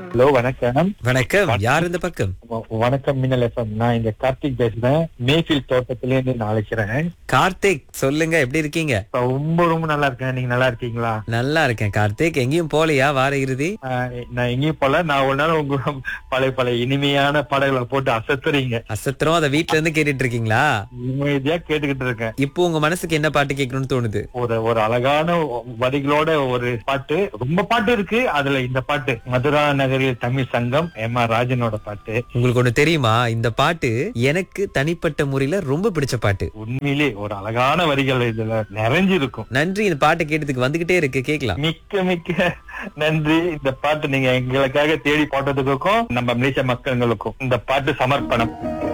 hello வணக்கம் வணக்கம் யார் இந்த பக்கம் வ- வணக்கம் மின்னல் எஃப்எம் நான் இங்க கார்த்திக் பேசுறேன் மேஃபில் தோட்டத்துல இருந்து நான் அழைக்கிறேன் கார்த்திக் சொல்லுங்க எப்படி இருக்கீங்க ரொம்ப ரொம்ப நல்லா இருக்கேன் நீங்க நல்லா இருக்கீங்களா நல்லா இருக்கேன் கார்த்திக் எங்கேயும் போலையா வார இறுதி ஆஹ் நான் எங்கேயும் போல நான் ஒரு நாள் உங்க பழைய பழைய இனிமையான பாடல்களை போட்டு அசத்துறீங்க அசத்திரம் அதை வீட்ல இருந்து கேட்டுட்டு இருக்கீங்களா இமேதியா கேட்டுக்கிட்டு இருக்கேன் இப்போ உங்க மனசுக்கு என்ன பாட்டு கேட்கணும்னு தோணுது ஒரு ஒரு அழகான வரிகளோட ஒரு பாட்டு ரொம்ப பாட்டு இருக்கு அதுல இந்த பாட்டு மதுரா நகரில் தமிழ் சங்கம் எம் ஆர் ராஜனோட பாட்டு உங்களுக்கு ஒண்ணு தெரியுமா இந்த பாட்டு எனக்கு தனிப்பட்ட முறையில ரொம்ப பிடிச்ச பாட்டு உண்மையிலே ஒரு அழகான வரிகள் இதுல நிறைஞ்சிருக்கும் நன்றி இந்த பாட்டை கேட்டதுக்கு வந்துகிட்டே இருக்கு கேக்கலாம் மிக்க மிக்க நன்றி இந்த பாட்டு நீங்க எங்களுக்காக தேடி போட்டதுக்கும் நம்ம மலேசிய மக்களுக்கும் இந்த பாட்டு சமர்ப்பணம்